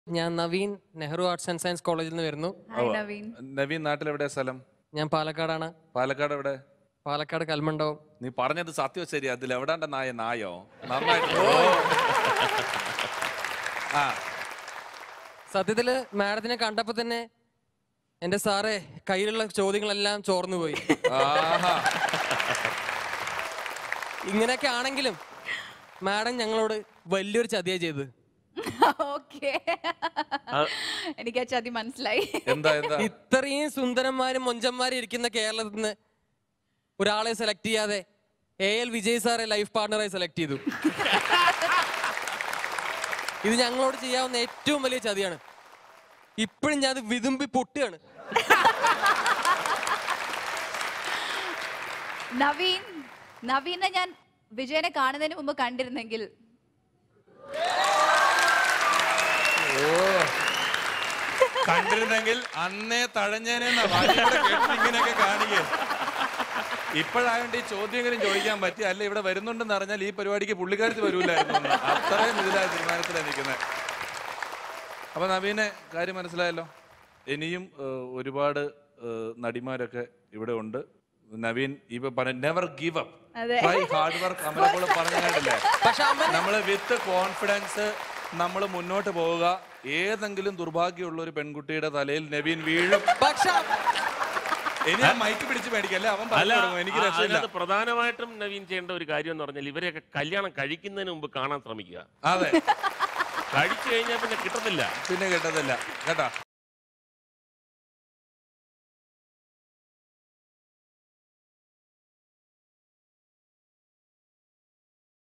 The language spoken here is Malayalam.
ഞാൻ Naveen Nehru arts and science കോളേജിൽ നിന്ന് വരുന്നു ഹായ് നവീൻ നവീൻ നാട്ടിൽ എവിടെ സ്ഥലം ഞാൻ പാലക്കാടാണ് പാലക്കാട് എവിടെ പാലക്കാട് കൽമണ്ഡപം നീ പറഞ്ഞത് സത്യം ശരി അതിൽ എവിടാണ്ട നായ നായോ നന്നായിട്ട് ആ സത്യത്തില് മാഡത്തിനെ കണ്ടപ്പോ തന്നെ എന്റെ സാറേ കയ്യിലുള്ള ചോദ്യങ്ങളെല്ലാം ചോർന്നു പോയി ആഹാ ഇങ്ങനെയൊക്കെ ആണെങ്കിലും മാഡം ഞങ്ങളോട് വലിയൊരു ചതിയാ ചെയ്തത് ഓക്കെ എനിക്ക് ആ ചതി മനസ്സിലായി എന്താ എന്താ ഇത്രയും സുന്ദരന്മാരും മൊഞ്ചന്മാരും ഇരിക്കുന്ന കേരളത്തിൽ നിന്ന് ഒരാളെ സെലക്ട് ചെയ്യാതെ എ എൽ വിജയ് സാറെ ലൈഫ് പാർട്ണറായി സെലക്ട് ചെയ്തു ഇത് ഞങ്ങളോട് ചെയ്യാവുന്ന ഏറ്റവും വലിയ ചതിയാണ് ഇപ്പോഴും ഞാൻ അത് വിതുമ്പി പൊട്ടുകയാണ് നവീൻ നവീനെ ഞാൻ വിജയനെ കാണുന്നതിന് മുമ്പ് കണ്ടിരുന്നെങ്കിൽ കണ്ടിരുന്നെങ്കിൽ അന്നേ തഴഞ്ഞേനെന്നാ വാലിയുടെ കേട്ട് ഇങ്ങനെയൊക്കെ കാണിക്കുക ഇപ്പോഴായോണ്ട് ഈ ചോദ്യങ്ങളും ചോദിക്കാൻ പറ്റി അല്ല ഇവിടെ വരുന്നുണ്ടെന്ന് അറിഞ്ഞാൽ ഈ പരിപാടിക്ക് പുള്ളിക്കാരത്ത് വരൂലായിരുന്നു എന്ന്. അത്രയും ഇതിലായ തീരുമാനത്തിലാണ് നിൽക്കുന്നത് അപ്പൊ നവീനെ കാര്യം മനസ്സിലായല്ലോ ഇനിയും ഏഹ്, ഒരുപാട് ഏഹ്, നടിമാരൊക്കെ ഇവിടെ ഉണ്ട് നവീൻ ഇപ്പൊ പറഞ്ഞ നെവർ ഗീവ് അപ്പ് അതെ. ട്രൈ ഹാർഡ് വർക്ക് അമലപ്പോൾ പറഞ്ഞിട്ടില്ലേ പക്ഷെ അമ്മ നമ്മൾ വിത്ത് കോൺഫിഡൻസ് നമ്മൾ മുന്നോട്ട് പോവുക ഏതെങ്കിലും ദുർഭാഗ്യമുള്ള ഒരു പെൺകുട്ടിയുടെ തലയിൽ നവീൻ വീഴും പക്ഷെ ഇനി ആ മൈക്ക് പിടിച്ച് മേടിക്കല്ലേ അവൻ പറഞ്ഞു അല്ല തുടങ്ങും എനിക്ക് ആ, രക്ഷയില്ല അതിനകത്ത് പ്രധാനമായിട്ടും നവീൻ ചെയ്യേണ്ട ഒരു കാര്യം എന്ന് പറഞ്ഞാൽ ഇവരെയൊക്കെ കല്യാണം കഴിക്കുന്നതിന് മുമ്പ് കാണാൻ ശ്രമിക്കുക അതെ കഴിച്ചു കഴിഞ്ഞാൽ പിന്നെ കിട്ടത്തില്ല പിന്നെ കേട്ടതല്ല കേട്ടാ